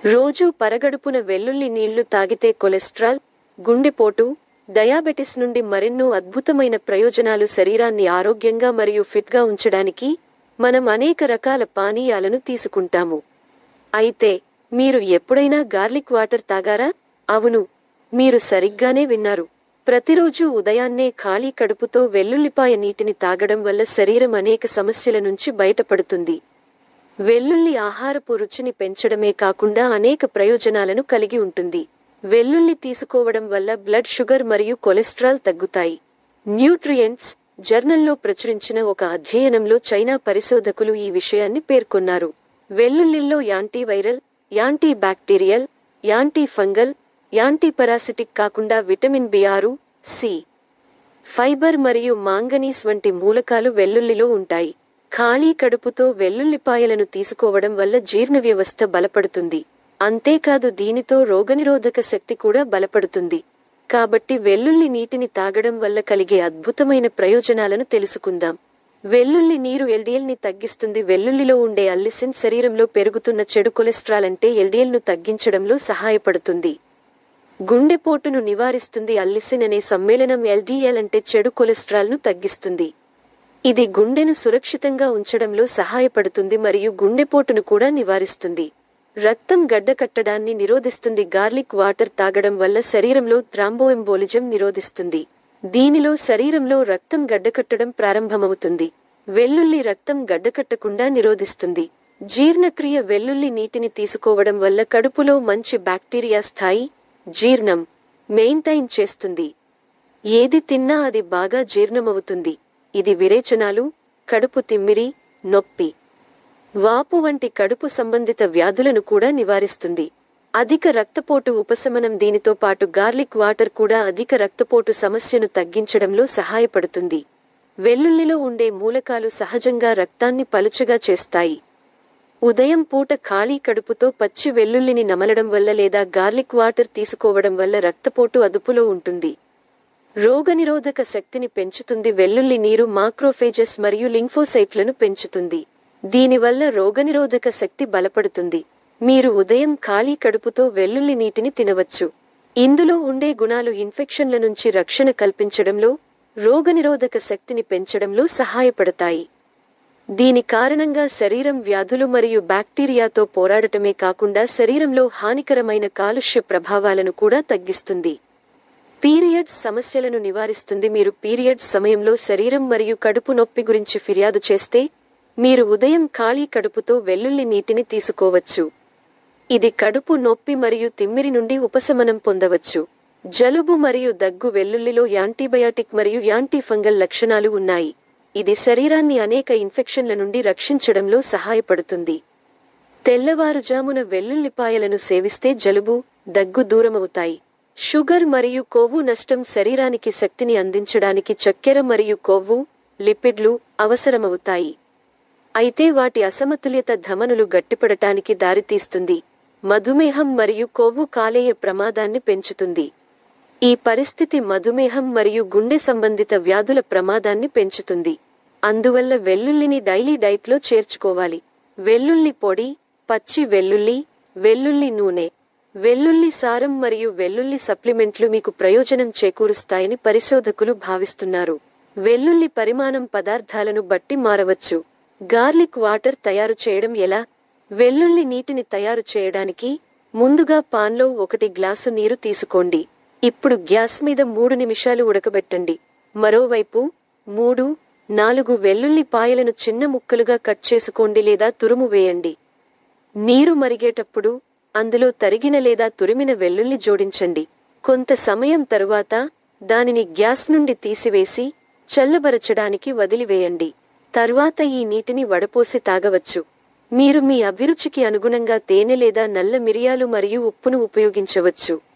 రోజూ పరగడుపున వెల్లుల్లి నీళ్లు తాగితే కొలెస్ట్రాల్ గుండెపోటు డయాబెటిస్ నుండి మరెన్నో అద్భుతమైన ప్రయోజనాలు శరీరాన్ని ఆరోగ్యంగా మరియు ఫిట్గా ఉంచడానికి మనం అనేక రకాల పానీయాలను తీసుకుంటాము అయితే మీరు ఎప్పుడైనా గార్లిక్ వాటర్ తాగారా అవును మీరు సరిగ్గానే విన్నారు ప్రతిరోజు ఉదయాన్నే ఖాళీ కడుపుతో వెల్లుల్లిపాయ నీటిని తాగడం వల్ల శరీరం అనేక సమస్యల నుంచి బయటపడుతుంది వెల్లుల్లి ఆహారపు రుచిని పెంచడమే కాకుండా అనేక ప్రయోజనాలను కలిగి ఉంటుంది వెల్లుల్లి తీసుకోవడం వల్ల బ్లడ్ షుగర్ మరియు కొలెస్ట్రాల్ తగ్గుతాయి న్యూట్రియంట్స్ జర్నల్లో ప్రచురించిన ఒక అధ్యయనంలో చైనా పరిశోధకులు ఈ విషయాన్ని పేర్కొన్నారు వెల్లుల్లిల్లో antiviral anti bacterial anti fungal anti parasitic కాకుండా విటమిన్ బి ఆరు సి ఫైబర్ మరియు మాంగనీస్ వంటి మూలకాలు వెల్లుల్లిలో ఉంటాయి ఖాళీ కడుపుతో వెల్లుల్లిపాయలను తీసుకోవడం వల్ల జీర్ణ వ్యవస్థ బలపడుతుంది అంతేకాదు దీనితో రోగనిరోధక శక్తి కూడా బలపడుతుంది కాబట్టి వెల్లుల్లి నీటిని తాగడం వల్ల కలిగే అద్భుతమైన ప్రయోజనాలను తెలుసుకుందాం వెల్లుల్లి నీరు ఎల్డిఎల్ ని తగ్గిస్తుంది వెల్లుల్లిలో ఉండే అల్లిసిన్ శరీరంలో పెరుగుతున్న చెడు కొలెస్ట్రాల్ అంటే ఎల్డిఎల్ ను తగ్గించడంలో సహాయపడుతుంది గుండెపోటును నివారిస్తుంది అల్లిసిన్ అనే సమ్మేళనం ఎల్డిఎల్ అంటే చెడు కొలెస్ట్రాల్ ను తగ్గిస్తుంది ఇది గుండెను సురక్షితంగా ఉంచడంలో సహాయపడుతుంది మరియు గుండెపోటును కూడా నివారిస్తుంది రక్తం గడ్డకట్టడాన్ని నిరోధిస్తుంది గార్లిక్ వాటర్ తాగడం వల్ల శరీరంలో థ్రాంబోఎంబోలిజం నిరోధిస్తుంది దీనిలో శరీరంలో రక్తం గడ్డకట్టడం ప్రారంభమవుతుంది వెల్లుల్లి రక్తం గడ్డకట్టకుండా నిరోధిస్తుంది జీర్ణక్రియ వెల్లుల్లి నీటిని తీసుకోవడం వల్ల కడుపులో మంచి బ్యాక్టీరియా స్థాయి జీర్ణం మెయింటైన్ చేస్తుంది ఏది తిన్నా అది బాగా జీర్ణమవుతుంది ఇది విరేచనాలు కడుపు తిమ్మిరి నొప్పి వాపు వంటి కడుపు సంబంధిత వ్యాధులను కూడా నివారిస్తుంది అధిక రక్తపోటు ఉపశమనం దీనితో పాటు గార్లిక్ వాటర్ కూడా అధిక రక్తపోటు సమస్యను తగ్గించడంలో సహాయపడుతుంది వెల్లుల్లిలో ఉండే మూలకాలు సహజంగా రక్తాన్ని పలుచగా చేస్తాయి ఉదయం పూట ఖాళీ కడుపుతో పచ్చి వెల్లుల్లిని నమలడం వల్ల లేదా గార్లిక్ వాటర్ తీసుకోవడం వల్ల రక్తపోటు అదుపులో ఉంటుంది రోగనిరోధక శక్తిని పెంచుతుంది వెల్లుల్లి నీరు మాక్రోఫేజెస్ మరియు లింఫోసైట్లను పెంచుతుంది దీనివల్ల రోగనిరోధక శక్తి బలపడుతుంది మీరు ఉదయం ఖాళీ కడుపుతో వెల్లుల్లి నీటిని తినవచ్చు ఇందులో ఉండే గుణాలు ఇన్ఫెక్షన్ల నుంచి రక్షణ కల్పించడంలో రోగనిరోధక శక్తిని పెంచడంలో సహాయపడతాయి దీని కారణంగా శరీరం వ్యాధులు మరియు బ్యాక్టీరియాతో పోరాడటమే కాకుండా శరీరంలో హానికరమైన కాలుష్య ప్రభావాలను కూడా తగ్గిస్తుంది పీరియడ్స్ సమస్యలను నివారిస్తుంది మీరు పీరియడ్స్ సమయంలో శరీరం మరియు కడుపు నొప్పి గురించి ఫిర్యాదు చేస్తే మీరు ఉదయం ఖాళీ కడుపుతో వెల్లుల్లి నీటిని తీసుకోవచ్చు ఇది కడుపు నొప్పి మరియు తిమ్మిరి నుండి ఉపశమనం పొందవచ్చు జలుబు మరియు దగ్గు వెల్లుల్లిలో యాంటీబయాటిక్ మరియు యాంటీఫంగల్ లక్షణాలు ఉన్నాయి ఇది శరీరాన్ని అనేక ఇన్ఫెక్షన్ల నుండి రక్షించడంలో సహాయపడుతుంది తెల్లవారుజామున వెల్లుల్లిపాయలను సేవిస్తే జలుబు దగ్గు దూరమవుతాయి షుగర్ మరియు కొవ్వు నష్టం శరీరానికి శక్తిని అందించడానికి చక్కెర మరియు కొవ్వు లిపిడ్లు అవసరమవుతాయి అయితే వాటి అసమతుల్యత ధమనులు గట్టిపడటానికి దారితీస్తుంది మధుమేహం మరియు కొవ్వు కాలేయ ప్రమాదాన్ని పెంచుతుంది ఈ పరిస్థితి మధుమేహం మరియు గుండె సంబంధిత వ్యాధుల ప్రమాదాన్ని పెంచుతుంది అందువల్ల వెల్లుల్లిని డైలీ డైట్లో చేర్చుకోవాలి వెల్లుల్లి పొడి పచ్చి వెల్లుల్లి వెల్లుల్లి నూనె వెల్లుల్లి సారం మరియు వెల్లుల్లి సప్లిమెంట్లు మీకు ప్రయోజనం చేకూరుస్తాయని పరిశోధకులు భావిస్తున్నారు వెల్లుల్లి పరిమాణం పదార్థాలను బట్టి మారవచ్చు గార్లిక్ వాటర్ తయారు చేయడం ఎలా వెల్లుల్లి నీటిని తయారు చేయడానికి ముందుగా పాన్లో ఒకటి గ్లాసు నీరు తీసుకోండి ఇప్పుడు గ్యాస్ మీద మూడు నిమిషాలు ఉడకబెట్టండి మరోవైపు మూడు నాలుగు వెల్లుల్లి పాయలను చిన్న ముక్కలుగా కట్ చేసుకోండి లేదా తురుము వేయండి నీరు మరిగేటప్పుడు అందులో తరిగిన లేదా తురిమిన వెల్లుల్లి జోడించండి కొంత సమయం తరువాత దానిని గ్యాస్ నుండి తీసివేసి చల్లబరచడానికి వదిలివేయండి తర్వాత ఈ నీటిని వడపోసి తాగవచ్చు మీరు మీ అభిరుచికి అనుగుణంగా తేనె లేదా నల్ల మిరియాలు మరియు ఉప్పును ఉపయోగించవచ్చు